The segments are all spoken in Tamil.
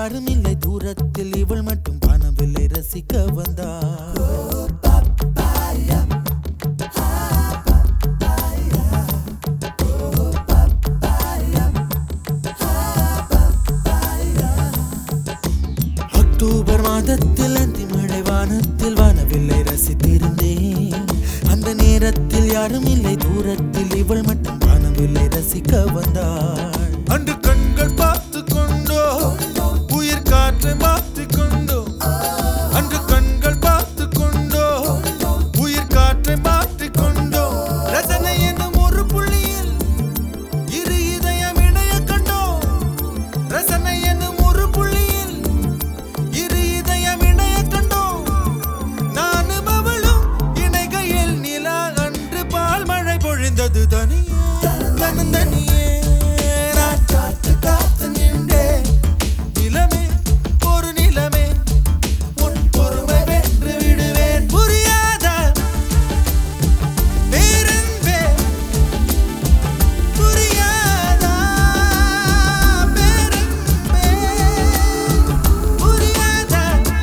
யாரும் இல்லை தூரத்தில் இவள் மட்டும் வானவில்லை ரசிக்க வந்தாள் அக்டோபர் மாதத்தில் அந்தி மழை வானத்தில் வானவில்லை ரசித்திருந்தேன் அந்த நேரத்தில் யாரும் இல்லை தூரத்தில் இவள் மட்டும் வானவில்லை ரசிக்க வந்தாள் அன்று கண்கள் பார்த்து கொண்டோ உயிர் காற்றை மாற்றிக் கொண்டோ அன்று கண்கள் பார்த்து கொண்டோ உயிர் காற்றை மாற்றிக் கொண்டோ ரசனை என்னும் ஒரு புள்ளியில் இரு இதயம் இணைய கண்டோம் ரசனை என்னும் ஒரு புள்ளியில் இரு இதயம் இணைய கண்டோம் நானும் அவளும் இணைகையில் நிலா அன்று பால் மழை பொழிந்தது தனியே தனன் தனியே நான் காத்து காத்து நின்றேன் நிலமே ஒரு நிலமே உன் பொறுமை வென்று விடுவேன் புரியாத பேரன்பே புரியாதா பேரன்பே புரியாதா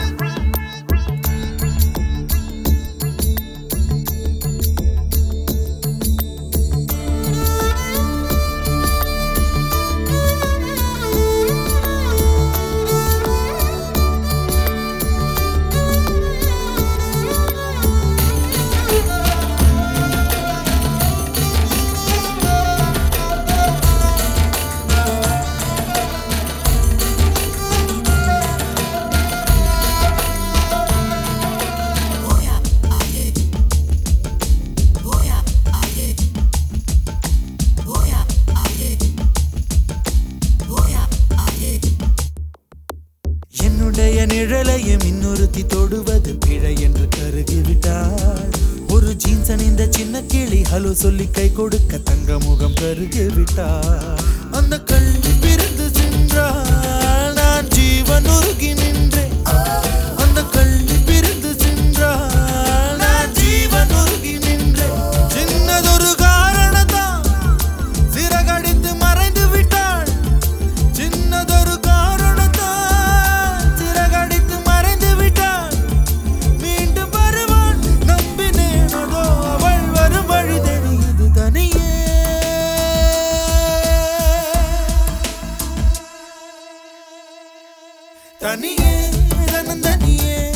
என்னுடைய நிழலையும் இன்னொருத்தி தொடுவது பிழை என்று கருகிவிட்டாள் ஒரு ஜீன்ஸ் அணிந்த சின்ன கிளி ஹலோ சொல்லி கை கொடுக்க தங்க முகம் கருகிவிட்டாள் அந்த கல்வி பிரிந்து சென்றாள் நான் ஜீவன் உருகி நின்றேன் அந்த கல்வி பிரிந்து சென்றாள் நான் ஜீவன் உருகி நின்றேன் சின்னதொரு காரணத்தான் சிறகடித்து மறைந்து விட்டாள் சின்னதொரு காரணத்தான் சிறகடித்து மறைந்து விட்டாள் மீண்டும் வருவாள் நம்பினேன் அதோ அவள் வரும் வழி தெரியுது தனியே தனியே தனந்தனியே